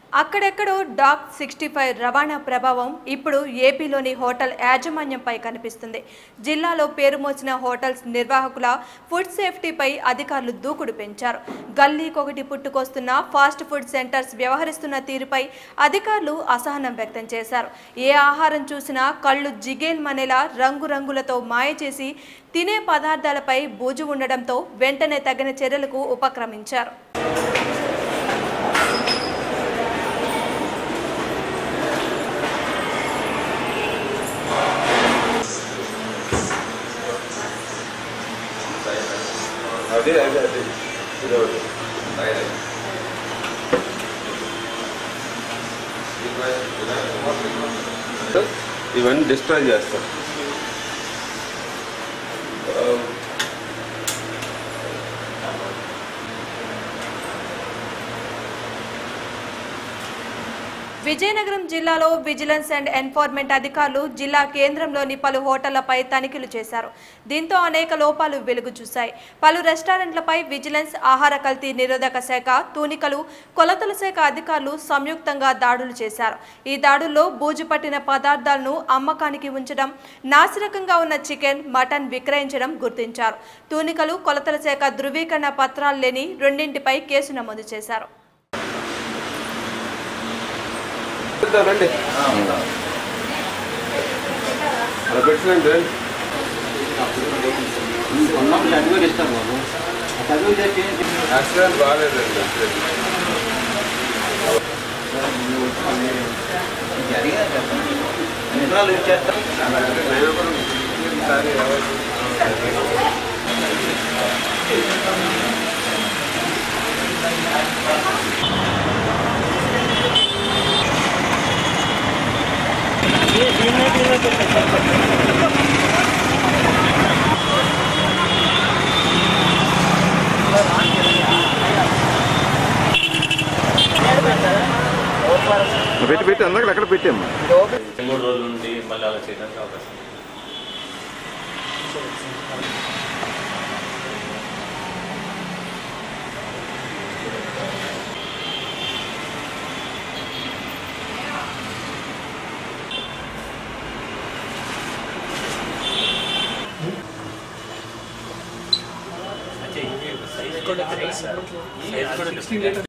అక్కడెక్కడో dock sixty five రవాణా ప్రభావం ఇప్పుడు ఏపీలోని హోటల్ యాజమాన్యంపై కనిపిస్తుంది జిల్లాలో పేరు మోసిన హోటల్స్ నిర్వాహకుల ఫుడ్ సేఫ్టీపై అధికారులు దూకుడు పెంచారు గల్లీకొకటి పుట్టుకొస్తున్న ఫాస్ట్ ఫుడ్ సెంటర్స్ వ్యవహరిస్తున్న తీరుపై అధికారులు అసహనం వ్యక్తం చేశారు ఏ ఆహారం చూసినా కళ్ళు జిగేల్మనేలా రంగురంగులతో మాయ చేసి తినే పదార్థాలపై బూజు ఉండడంతో వెంటనే తగిన చర్యలకు ఉపక్రమించారు అదే అదే అదే ఇది ఒకటి ఇవన్నీ డిస్ట్రాయ్ చేస్తాం విజయనగరం జిల్లాలో విజిలెన్స్ అండ్ ఎన్ఫోర్స్మెంట్ అధికారులు జిల్లా కేంద్రంలోని పలు హోటళ్లపై తనిఖీలు చేశారు దీంతో అనేక లోపాలు వెలుగు చూశాయి పలు రెస్టారెంట్లపై విజిలెన్స్ ఆహార కల్తీ నిరోధక శాఖ తూనికలు కొలతల శాఖ అధికారులు సంయుక్తంగా దాడులు చేశారు ఈ దాడుల్లో బూజు పట్టిన పదార్థాలను అమ్మకానికి ఉంచడం నాసిరకంగా ఉన్న చికెన్ మటన్ విక్రయించడం గుర్తించారు తూనికలు కొలతల శాఖ ధృవీకరణ పత్రాలు లేని రెండింటిపై కేసు నమోదు చేశారు రండి అలా పెట్టినండి రండి ఉన్నప్పుడు చదివి ఇస్తాను బాబు చదువు చెప్పి యాక్సిడెంట్ బాగాలేదండి జరిగా చెప్పండి ఎన్ని రోజులు యూజ్ చేస్తాం నేను కూడా ఈసారి ఎవరు పెట్టి పెట్టి అందరికి అక్కడ పెట్టాము మూడు రోజుల నుండి మళ్ళీ అలా చేయడానికి అవకాశం ఉంది. సైజ్ కూడా తెలుసు సార్. సైజ్ కూడా తెలుసు.